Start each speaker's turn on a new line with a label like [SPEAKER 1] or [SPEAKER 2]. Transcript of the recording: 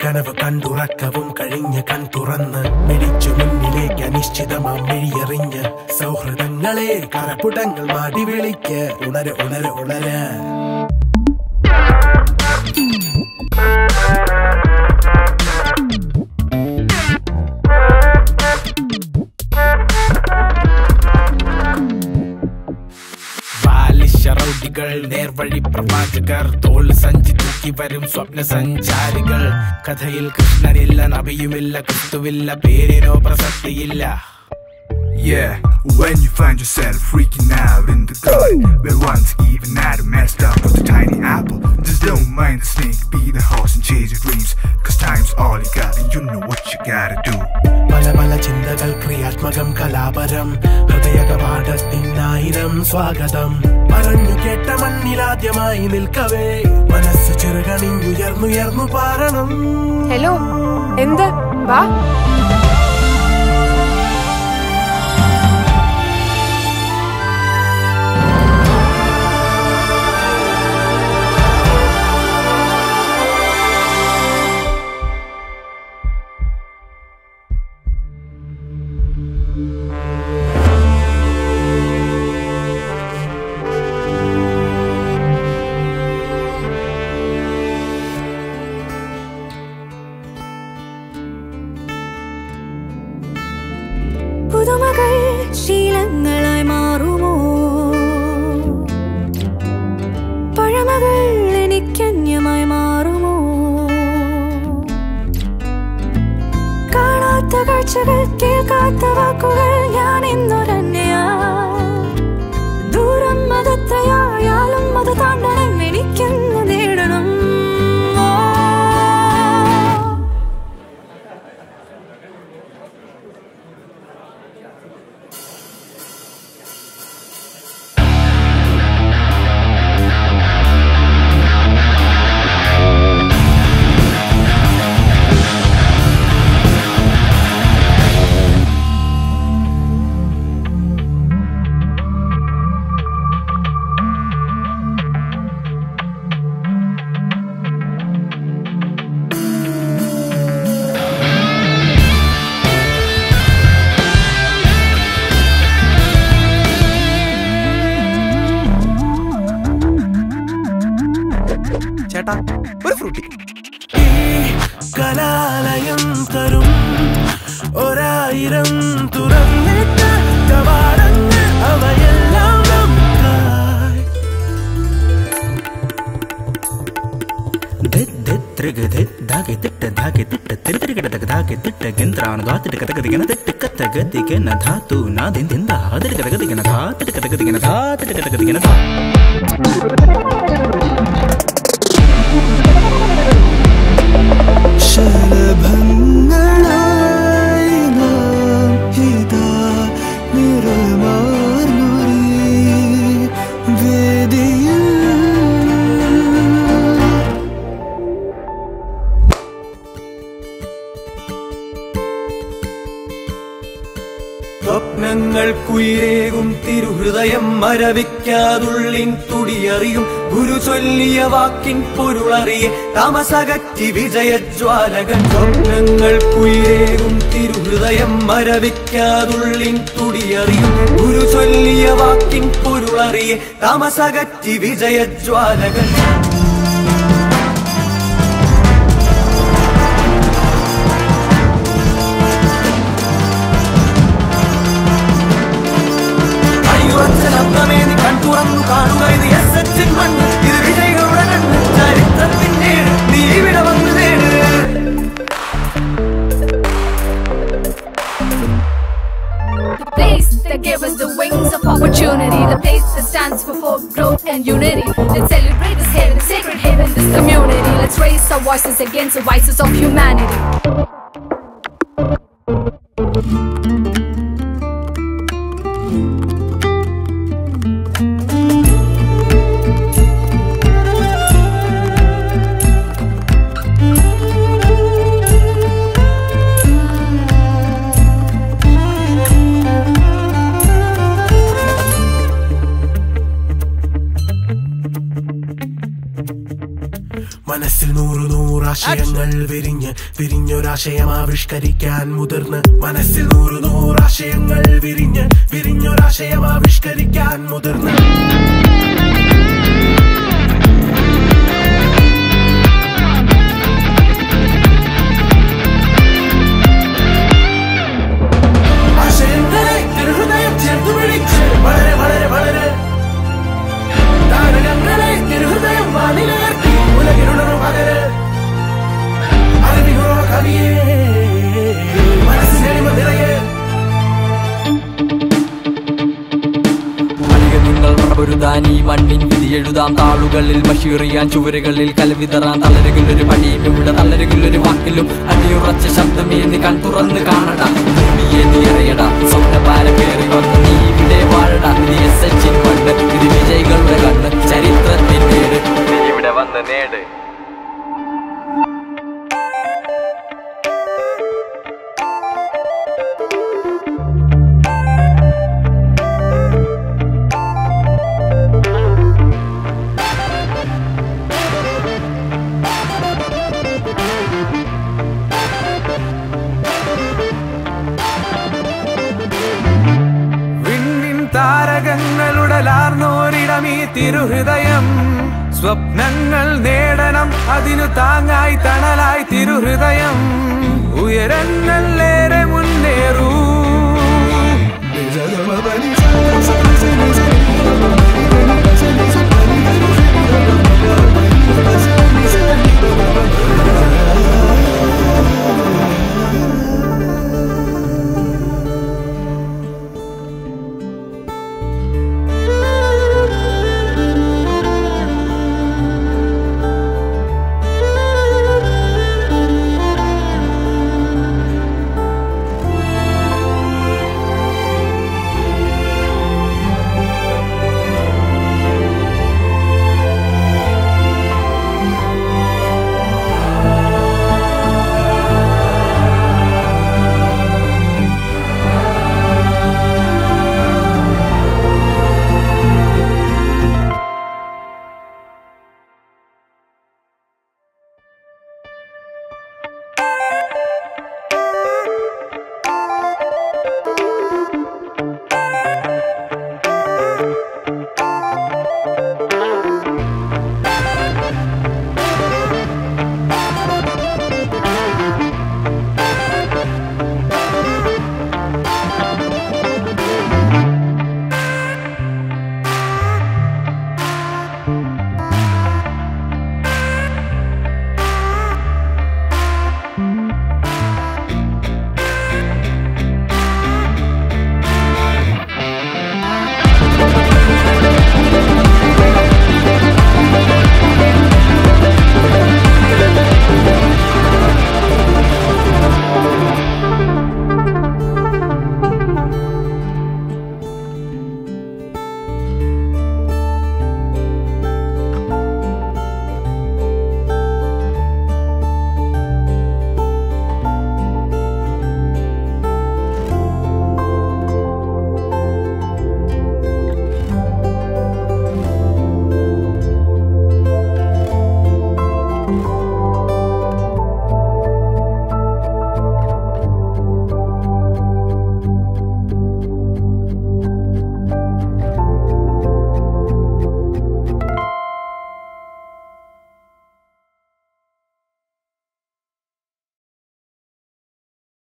[SPEAKER 1] കനവ് കണ്ടുറക്കവും കഴിഞ്ഞ കൺ തുറന്ന് മിടിച്ചു മുന്നിലേക്ക് അനിശ്ചിതമാം മിഴിയെറിഞ്ഞ് സൗഹൃദങ്ങളെ കറപ്പുടങ്ങൾ മാടി വിളിക്ക് ഉണര ഉണര ഉണര ബാലിശ റൗഡികൾ നേർവഴി പ്രവാചകർ തോൾ സഞ്ചി തൂക്കി വരും സ്വപ്ന സഞ്ചാരികൾ കഥയിൽ കൃഷ്ണനില്ല നബിയുമില്ല ക്രിസ്തുവില്ല പേരിനോ പ്രസക്തിയില്ല
[SPEAKER 2] Yeah, when you find yourself freaking out in the garden Where once even Adam messed up with a tiny apple Just don't mind the snake, be the horse and chase your dreams Cause time's all you got and you know what you gotta do
[SPEAKER 1] പല പല ചിന്തകൾ ക്രിയാത്മകം കലാപരം ഹൃദയ കവാടത്തിനായിരം സ്വാഗതം പറഞ്ഞു കേട്ട മണ്ണിലാദ്യമായി നിൽക്കവേ മനസ്സ് ചെറുകണിഞ്ഞുയർന്നുയർന്നു പാരണം
[SPEAKER 3] hello എന്ത് വാ
[SPEAKER 4] പുതുമകൾ ശീലങ്ങളായി മാറുമോ പഴമകൾ എനിക്കന്യമായി മാറുമോ കാണാത്ത കാഴ്ചകൾ കേൾക്കാത്ത വാക്കുകൾ ഞാൻ ഇന്നൊരന്യയാ ദൂരം മതത്രയായാലും അത് താണ്ടണം എനിക്കെന്ന് നേടണം ഓ
[SPEAKER 5] ചേട്ടാ ഒരു ഫ്രൂട്ടി
[SPEAKER 1] ഈ കലാലയം തരും ഒരായിരം തുറന്നിട്ട കവാടങ്ങൾ അവയെല്ലാം നമുക്കായി
[SPEAKER 5] ധാകെ തിട്ട ധാകെ തിട്ട തിരുത്തിരികിട ധാകെ തിട്ട ಗೆಂತ್ರಾನ ಗಾತಿಟ ಕತಗದಿಗನ ತಿಟ್ಟ ಕತ್ತ ಗತಿಗೆನ ಧಾತು ನಾದಿಂದಿಂದ ಹಾದಿಟ ಕತಗದಿಗನ ಧಾತಿಟ ಕತಗದಿಗನ ಧಾತಿಟ ಕತಗದಿಗನ ಧಾ
[SPEAKER 2] ശലഭങ്ങളായി നാം ഇതാ നിറമാർന്നൊരീ വേദിയിൽ
[SPEAKER 6] സ്വപ്നങ്ങൾക്കുയിരേകും തിരുഹൃദയം മരവിക്കാതുള്ളിൻ തുടിയറിയും ഗുരു ചൊല്ലിയ വാക്കിൻ പൊരുളറിയെ താമസകറ്റി വിജയജ്വാലകൻ സ്വപ്നങ്ങൾക്കുയിരേകും തിരുഹൃദയം മരവിക്കാതുള്ളിൻ തുടിയറിയും ഗുരു ചൊല്ലിയ വാക്കിൻ പൊരുളറിയെ താമസകറ്റി വിജയജ്വാലകൻ അയ്യോച്ചനബ്ദമേ നീ കൺതുറന്നു കാണുക ഇത് എസ് എച്ചിൻ മണ്ണ് ഇത് വിജയികളുടെ കണ്ണ് ചരിത്രത്തിന്റെ ഏട്. നീ ഇവിടെ വന്ന് നേട്
[SPEAKER 7] The place that gave us the wings of opportunity. The place that stands for hope, growth, and unity. Let's celebrate this haven, sacred haven, this community. Let's raise our voices against the vices of humanity.
[SPEAKER 1] മനസ്സിൽ നൂറു നൂറാശയങ്ങൾ വിരിഞ്ഞ് വിരിഞ്ഞൊരാശയം ആവിഷ്കരിക്കാൻ മുതിർന്ന് മനസ്സിൽ നൂറു നൂറാശയങ്ങൾ വിരിഞ്ഞ് വിരിഞ്ഞൊരാശയം ആവിഷ്കരിക്കാൻ മുതിർന്ന് ആശയങ്ങളെ തിരുഹൃദയം ചേർത്ത് പിടിച്ച് വളരെ വളരെ വളരെ താരകങ്ങളെ തിരുഹൃദയം വാനിലുയർത്തി ഉലകിനുണർവ് പകര് അറിവിനുറവ കവിയേ മനസ്സിനെളിമ നിറയെ
[SPEAKER 6] മണിക നിങ്ങൾ പ്രഭുരുതാൻ ഈ മണ്ണിൻ വിധി എഴുതാം താളുകളിൽ ബഷീറിയാൻ ചുവരുകളിൽ കലവിതറാൻ തളരുകിൽ ഒരു പണിയും ഇവിടെ തളരുകിൽ ഒരു വാക്കിലും അടിയുറച്ച ശബ്ദമേ നീ കൺ തുറന്ന് കാണട ഭൂമിയെ നീ അറിയട സ്വപ്നപാലം കയറി വന്ന് നീ ഇവിടെ വാഴട ഇത് എസ് എച്ചിൻ മണ്ണ് ഇത് വിജയികളുടെ കണ്ണ് ചരിത്രത്തിൻ നേട് നീ ഇവിടെ വന്ന് നേട്
[SPEAKER 8] വിണ്ണിൻ താരകങ്ങളുടലാർന്നോരിടമീ തിരുഹൃദയം സ്വപ്നങ്ങൾ നേടണം അതിനു താങ്ങായി തണലായി തിരുഹൃദയം ഉയരങ്ങൾ ഏറെ മുന്നേറൂ
[SPEAKER 1] നിജഗമ